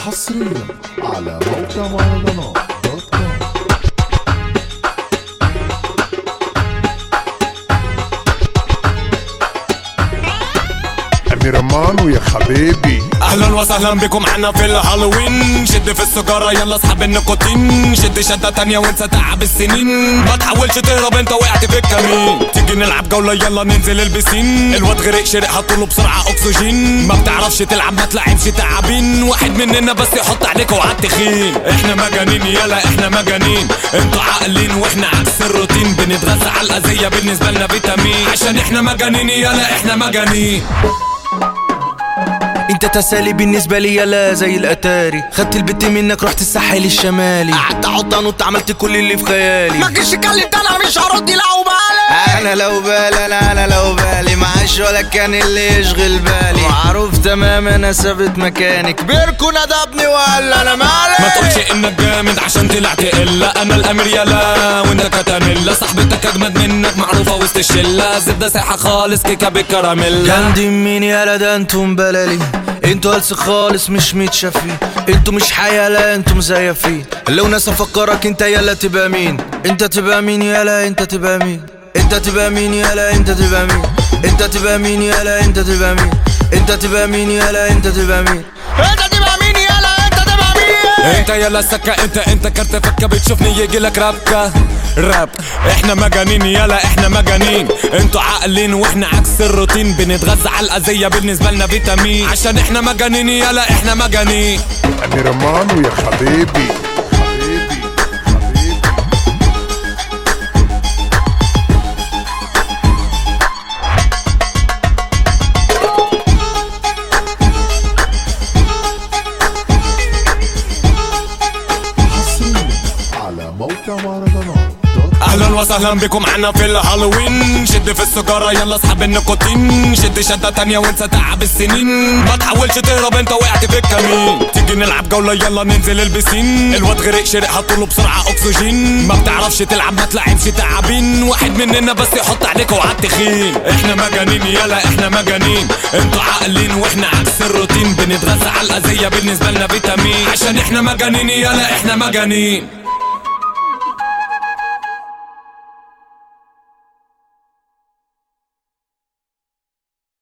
حصريا على موقع مهرجانات دوت كوم امير مانو يا حبيبي اهلا وسهلا بكم معنا في الهالوين شد في السيجاره يلا اسحب النيكوتين شد شده تانية وانسى تعب السنين ما تحاولش تهرب انت وقعت في الكمين تيجي نلعب جوله يلا ننزل البسين الواد غرق شرق حطوله بسرعه اكسجين ما بتعرفش تلعب ما تلعبش تعابين واحد مننا بس يحط عليك وعلى التخين احنا مجانين يلا احنا مجانين انتوا عاقلين واحنا عكس الروتين بنتغذى على الاذيه بالنسبه لنا فيتامين عشان احنا مجانين يلا احنا مجانين انت تسالي بالنسبة لي يلا زي الاتاري خدت البت منك رحت الساحل الشمالي قعدت احط انط عملت كل اللي في خيالي ما تجيش تكلم انا مش هرد لو بالي انا لو بالي انا انا لو بالي معاش ولا كان اللي يشغل بالي معروف تماما انا ثابت مكاني كبيركو ندبني ولا انا مالي ما تقولش انك جامد عشان طلعت الا انا الامير يلا وانت كتانيلا صاحبتك اجمد منك معروفه وسط الشله زبده سايحه خالص كيكه بالكراميلا جامدين مين يالا ده انتم بلالي انتوا هلس خالص مش متشافين انتوا مش حياة لا انتوا مزيفين لو ناس افكرك انت يلا تبقى مين انت تبقى مين يالا انت تبقى مين انت تبقى مين يالا انت تبقى مين انت تبقى مين يالا انت تبقى مين انت تبقى مين يالا انت تبقى مين انت تبقى مين يلا انت تبقى مين انت يلا السكه انت انت كارت فكه بتشوفني يجي لك رابكه راب احنا مجانين يلا احنا مجانين انتوا عاقلين واحنا عكس الروتين بنتغذى على الاذيه بالنسبه لنا فيتامين عشان احنا مجانين يلا احنا مجانين امير مانو يا حبيبي حبيبي حبيبي حصريا على موقع مهرجانات دوت كوم اهلا وسهلا بكم معنا في الهالوين شد في السيجاره يلا اسحب النيكوتين شد شده تانية وانسى تعب السنين ما تحاولش تهرب انت وقعت في الكمين تيجي نلعب جوله يلا ننزل البسين الواد غرق شرق حطوله بسرعه اكسجين ما بتعرفش تلعب ما تلعبش تعابين واحد مننا بس يحط عليك وعلى التخين احنا مجانين يلا احنا مجانين انتوا عاقلين واحنا عكس الروتين بنتغذى على الاذيه بالنسبه لنا فيتامين عشان احنا مجانين يلا احنا مجانين